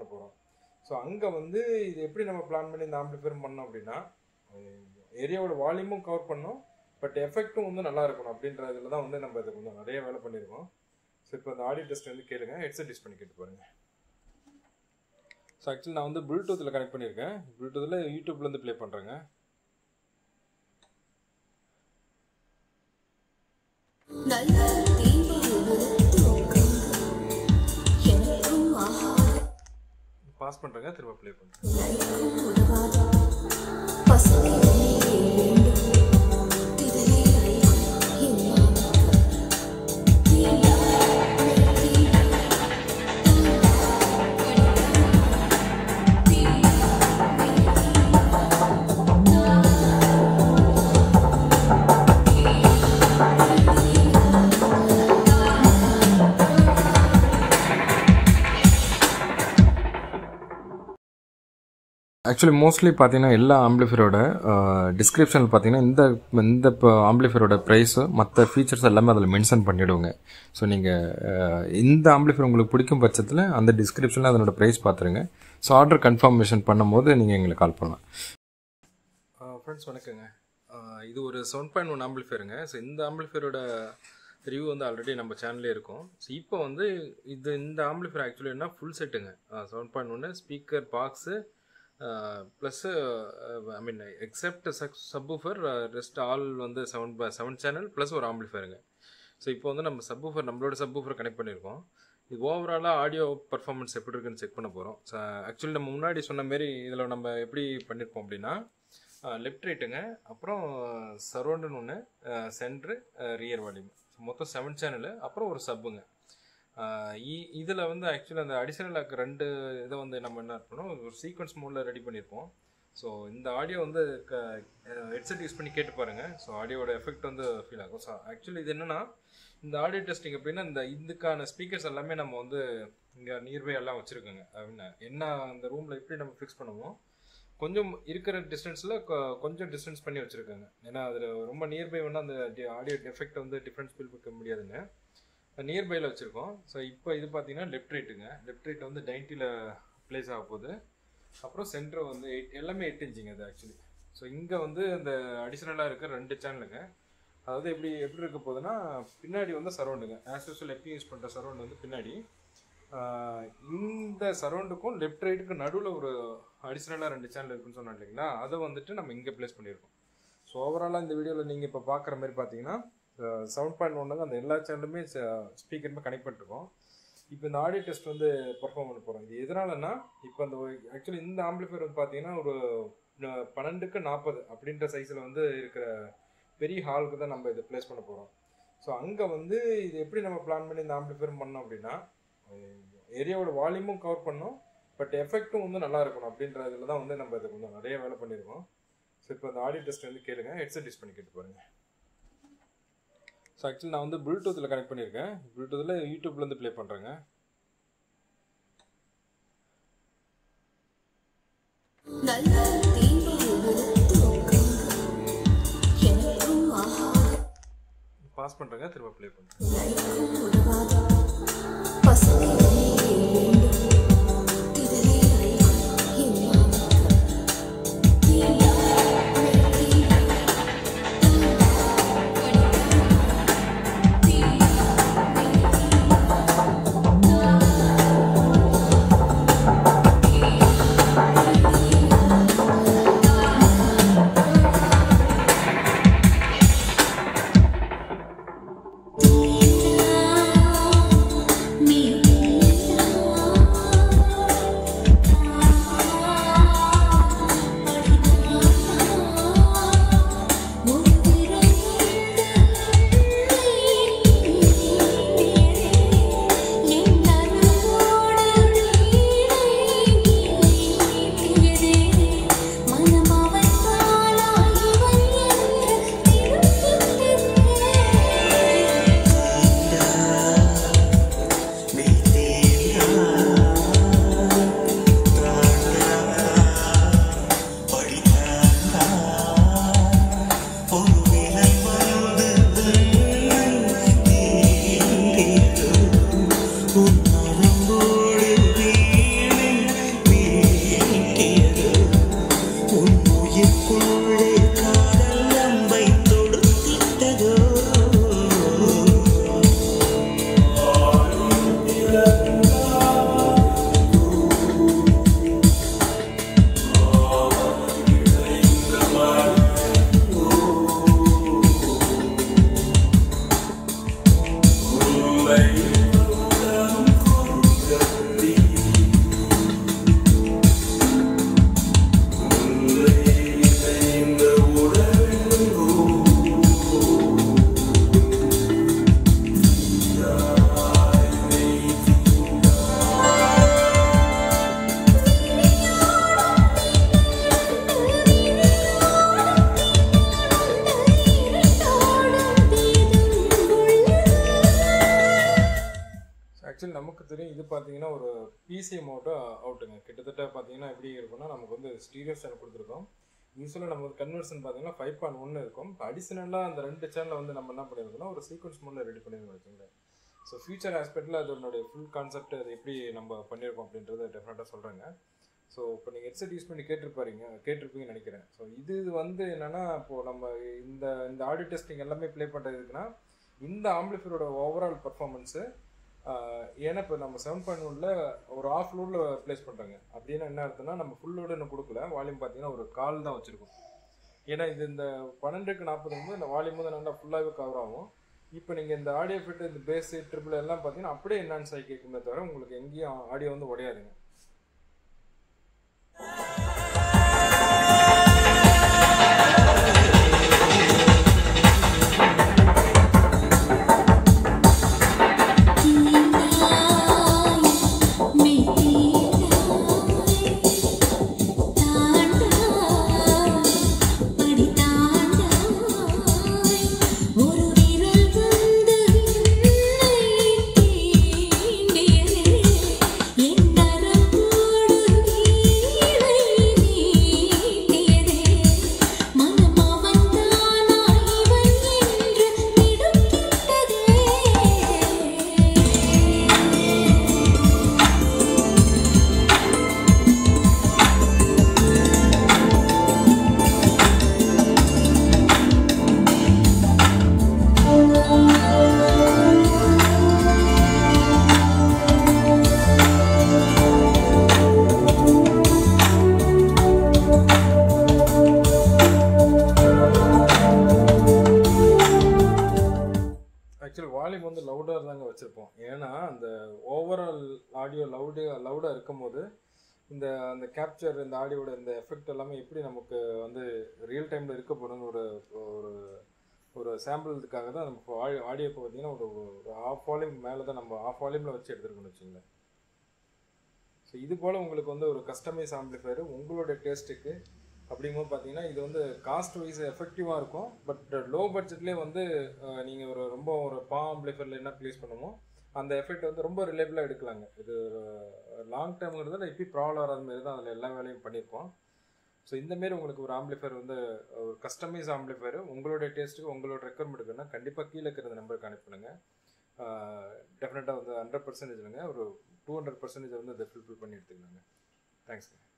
பண்ண போகிறோம் ஸோ அங்கே வந்து இது எப்படி நம்ம பிளான் பண்ணி இந்த ஆம்பிளிஃபையர் பண்ணோம் அப்படின்னா ஏரியாவோட வால்யூமும் கவர் பண்ணோம் பட் எஃபெக்ட்டும் வந்து நல்லா இருக்கணும் அப்படின்றதுல தான் வந்து நம்ம இது கொஞ்சம் நிறைய வேலை பண்ணியிருக்கோம் ஸோ இப்போ இந்த ஆடியோ டெஸ்ட் வந்து கேளுங்க ஹெட்செட் யூஸ் பண்ணி கேட்டு பாருங்க ஸோ ஆக்சுவலி நான் வந்து ப்ளூடூத்தில் கனெக்ட் பண்ணியிருக்கேன் ப்ளூடூத்தில் யூடியூப்லேருந்து ப்ளே பண்ணுறேங்க நல்ல தீபாவளி எனக்கும் ஆஹா பாஸ் பண்ணுறேங்க திரும்ப ப்ளே பண்ணுறேன் நைக்கும் உதவாத பசுமை வேண்டும் திதறி என் ஆக்சுவலி மோஸ்ட்லி பார்த்தீங்கன்னா எல்லா ஆம்பிளிஃபரோட டிஸ்கிரிப்ஷனில் பார்த்தீங்கன்னா இந்த இந்த இப்போ ஆம்பிளிஃபரோட ப்ரைஸு மற்ற ஃபீச்சர்ஸ் எல்லாமே அதில் மென்ஷன் பண்ணிவிடுவோங்க ஸோ நீங்கள் இந்த ஆம்பிளிஃபர் உங்களுக்கு பிடிக்கும் பட்சத்தில் அந்த டிஸ்கிரிப்ஷனில் அதனோட ப்ரைஸ் பார்த்துருங்க ஸோ ஆர்டர் கன்ஃபர்மேஷன் பண்ணும்போது நீங்கள் எங்களுக்கு கால் பண்ணலாம் ஃப்ரெண்ட்ஸ் வணக்கங்க ஆஹ் இது ஒரு செவன் பாயிண்ட் ஒன் ஆம்பிளிஃபயருங்க ஸோ இந்த ஆம்பிளிஃபயரோட ரிவ்யூ வந்து ஆல்ரெடி நம்ம சேனல்லே இருக்கும் ஸோ இப்போ வந்து இது இந்த ஆம்பிளிஃபயர் ஆக்சுவலி என்ன ஃபுல் செட்டுங்க செவன் பாயிண்ட் ஒன்று speaker box plus I mean except சக் சப்வூஃபர் ரெஸ்ட் ஆல் வந்து செவன் செவன் சேனல் ப்ளஸ் ஒரு ஆம்பிளிஃபயருங்க ஸோ இப்போ வந்து நம்ம சப்வூஃபர் நம்மளோட சப்வூஃபர் கனெக்ட் பண்ணியிருக்கோம் இது ஓவராலாக ஆடியோ பர்ஃபார்மன்ஸ் எப்படி இருக்குன்னு செக் பண்ண போகிறோம் ஸோ ஆக்சுவலி நம்ம முன்னாடி சொன்ன மாரி இதில் நம்ம எப்படி பண்ணியிருப்போம் அப்படின்னா லெஃப்ட் ரைட்டுங்க அப்புறம் சரௌண்டுன்னு ஒன்று சென்ட்ரு ரியர் வால்யூம் மொத்தம் செவன் சேனலு அப்புறம் ஒரு சப்புங்க இதில் வந்து ஆக்சுவலி அந்த அடிஷனலாக ரெண்டு இதை வந்து நம்ம என்ன பண்ணோம் ஒரு சீக்வன்ஸ் மோடில் ரெடி பண்ணியிருப்போம் ஸோ இந்த ஆடியோ வந்து ஹெட்செட் யூஸ் பண்ணி கேட்டு பாருங்கள் ஸோ ஆடியோட எஃபெக்ட் வந்து ஃபீல் ஆகும் ஸோ ஆக்சுவலி இது என்னென்னா இந்த ஆடியோ டெஸ்டிங் எப்படின்னா இந்த இதுக்கான ஸ்பீக்கர்ஸ் எல்லாமே நம்ம வந்து இங்கே நியர்பை எல்லாம் வச்சுருக்கோங்க அப்படின்னா என்ன அந்த ரூமில் எப்படி நம்ம ஃபிக்ஸ் பண்ணுவோம் கொஞ்சம் இருக்கிற டிஸ்டன்ஸில் கொஞ்சம் டிஸ்டன்ஸ் பண்ணி வச்சுருக்காங்க ஏன்னா அதில் ரொம்ப நியர்பை வேணால் அந்த ஆடியோ எஃபெக்ட் வந்து டிஃப்ரென்ஸ் ஃபீல் பண்ண முடியாதுங்க நியர்பையில் வச்சுருக்கோம் ஸோ இப்போ இது பார்த்தீங்கன்னா லெஃப்ட் ரைட்டுங்க லெஃப்ட் ரைட் வந்து நைன்ட்டியில் ப்ளேஸ் ஆக போகுது அப்புறம் சென்டர் வந்து எயிட் எல்லாமே எயிட் இன்ச்சுங்க அது ஆக்சுவலி ஸோ இங்கே வந்து இந்த அடிஷ்னலாக இருக்க ரெண்டு சேனலுங்க அதாவது எப்படி எப்படி இருக்க போகுதுன்னா பின்னாடி வந்து சரௌண்டுங்க ஆஸ் யூஸ்வல் எப்பயும் யூஸ் பண்ணுற சரௌண்ட் வந்து பின்னாடி ஆஹ் இந்த சரௌண்டுக்கும் லெஃப்ட் ரைட்டுக்கு நடுவில் ஒரு அடிஷ்னலாக ரெண்டு சேனல் இருக்குன்னு சொன்னோம் இல்லைங்களா அதை வந்துட்டு நம்ம இங்கே ப்ளேஸ் பண்ணியிருக்கோம் ஸோ ஓவராலாக இந்த வீடியோவில் நீங்கள் இப்போ பார்க்குற மாதிரி பார்த்தீங்கன்னா செவன் பாயிண்ட் ஒன்றுங்க அந்த எல்லா சேனலுமே ஸ்பீக்கருமே கனெக்ட் பண்ணிருக்கோம் இப்போ இந்த ஆடியோ டெஸ்ட் வந்து பெர்ஃபார்ம் பண்ண போகிறோம் இது எதனாலன்னா இப்போ அந்த ஆக்சுவலி இந்த ஆம்பிளிஃபையர் வந்து பார்த்தீங்கன்னா ஒரு அஹ், பன்னெண்டுக்கு நாற்பது அப்படின்ற சைஸில் வந்து இருக்கிற பெரிய ஹாலுக்கு தான் நம்ம இதை ப்ளேஸ் பண்ண போகிறோம் ஸோ அங்கே வந்து இது எப்படி நம்ம பிளான் பண்ணி இந்த ஆம்பிளிஃபையர் பண்ணோம் அப்படின்னா ஏரியாவோட வால்யூமும் கவர் பண்ணோம் பட் எஃபெக்ட்டும் வந்து நல்லா இருக்கணும் அப்படின்றதுல தான் வந்து நம்ம இது கொஞ்சம் நிறைய வேலை பண்ணியிருக்கோம் ஸோ இப்போ இந்த ஆடியோ டெஸ்ட் வந்து கேளுங்க ஹெட்செட் யூஸ் பண்ணி கேட்டு பாருங்கள் ஸோ ஆக்சுவலி நான் வந்து ப்ளூடூத்தில் கனெக்ட் பண்ணியிருக்கேன் ப்ளூடூத்தில் யூடியூப்லேருந்து ப்ளே பண்ணுறேங்க நல்ல தீபாவளி எனக்கும் ஆஹா பாஸ் பண்ணுறேங்க திரும்ப ப்ளே பண்ணுறேன் நைக்கும் உதவாத பசுமை வேண்டும் திதறி என் உள்ளே காதல் அம்பை தொடுத்திட்டதோ ஆக்சுவலி நமக்கு தெரியும் இது பார்த்தீங்கன்னா ஒரு பிசி மோட்டும் அவுட்டுங்க கிட்டத்தட்ட பார்த்தீங்கன்னா எப்படி இருக்கும்னா நமக்கு வந்து ஸ்டீரியோ சேனல் கொடுத்துருக்கோம் யூஸ்வலாக நமக்கு கன்வர்ஷன் பார்த்தீங்கன்னா ஃபைவ் பாயிண்ட் ஒன்று இருக்கும் அடிஷனலாக அந்த ரெண்டு சேனலை வந்து நம்ம என்ன பண்ணியிருக்கோம்னா ஒரு சீக்வன்ஸ் மோடில் ரெடி பண்ணியிருக்கோம் வச்சுங்களேன் ஸோ ஃபியூச்சர் ஆஸ்பெக்டில் அதனுடைய ஃபுல் கான்செப்ட் அது எப்படி நம்ம பண்ணியிருக்கோம் அப்படின்றத டெஃபினட்டாக சொல்கிறேங்க ஸோ இப்போ நீங்கள் ஹெட்செட் யூஸ் பண்ணி கேட்டிருப்பாருங்க கேட்டிருப்பீங்கன்னு நினைக்கிறேன் ஸோ இது வந்து என்னென்னா இப்போது நம்ம இந்த இந்த ஆடியோ டெஸ்டிங் எல்லாமே ப்ளே பண்ணுறதுக்குன்னா இந்த ஆம்பிளிஃபரோட ஓவரால் பர்ஃபார்மன்ஸு ஏன்னா இப்போ நம்ம செவன் பாயிண்ட் ஒன்ல ஒரு ஆஃப் லோடில் ப்ளேஸ் பண்ணுறாங்க அப்படின்னா என்ன அர்த்தம்னா நம்ம ஃபுல் லோடு இன்னும் கொடுக்கல வால்யூம் பார்த்தீங்கன்னா ஒரு கால் தான் வச்சுருக்கோம் ஏன்னா இது இந்த பன்னெண்டுக்கு நாற்பது வந்து இந்த வால்யூம் வந்து நல்லா ஃபுல்லாகவே கவர் ஆகும் இப்போ நீங்கள் இந்த ஆடியோ ஃபிட் இந்த பேஸு ட்ரிபிள் எல்லாம் பார்த்தீங்கன்னா அப்படியே என்ஹான்ஸ் ஆகி கேட்குமே தவிர உங்களுக்கு எங்கேயும் ஆடியோ வந்து உடையாதுங்க ஒரு விரல் வந்து தீண்டியதே என் நரம்போடு நீரை நீட்டியதே மனம் அவன்தானா இவன் என்று திடுக்கிட்டதே ஆக்சுவலி வால்யூம் வந்து லவுடாக தாங்க வச்சுருப்போம் ஏன்னா அந்த ஓவரால் ஆடியோ லவுடு லவுடாக இருக்கும்போது இந்த அந்த கேப்சர் இந்த ஆடியோட இந்த எஃபெக்ட் எல்லாமே எப்படி நமக்கு வந்து ரியல் டைமில் இருக்க போகிறோன்னு ஒரு ஒரு ஒரு சாம்பிள் இதுக்காக தான் நம்ம ஆடியோ இப்போ பார்த்தீங்கன்னா ஒரு ஒரு ஆஃப் வால்யூம் மேலே தான் நம்ம ஆஃப் வால்யூமில் வச்சு எடுத்துருக்கோம்னு வச்சுங்களேன் ஸோ இது போல் உங்களுக்கு வந்து ஒரு கஸ்டமைஸ் ஆம்பிளிஃபையர் உங்களுடைய டேஸ்ட்டுக்கு அப்படிங்கும்போது பார்த்தீங்கன்னா இது வந்து காஸ்ட் வைஸ் எஃபெக்டிவாக இருக்கும் பட் லோ பட்ஜெட்லேயே வந்து நீங்கள் ஒரு ரொம்ப ஒரு பா ஆம்பிளிஃபையரில் என்ன ப்ளேஸ் பண்ணுமோ அந்த எஃபெக்ட் வந்து ரொம்ப ரிலேபிளாக எடுக்கலாங்க இது லாங் டேர்ம்ங்கிறதுல இப்போ ப்ராப்ளம் வராத மாதிரி தான் அதில் எல்லா வேலையும் பண்ணியிருப்போம் ஸோ இந்தமாரி உங்களுக்கு ஒரு ஆம்பிளிஃபையர் வந்து ஒரு கஸ்டமைஸ் ஆம்பிளிஃபையர் உங்களுடைய டேஸ்ட்டுக்கு உங்களோட ரெக்குவயர்மெண்ட்டுக்குன்னா கண்டிப்பாக கீழே இருக்கிற நம்பருக்கு கனெக்ட் பண்ணுங்கள் டெஃபினட்டாக வந்து ஹண்ட்ரட் பர்சன்டேஜ் இல்லைங்க ஒரு டூ ஹண்ட்ரட் பர்சன்டேஜ் வந்து அதை ஃபில்ஃபில் பண்ணி எடுத்துக்கலாங்க தேங்க்ஸ்ங்க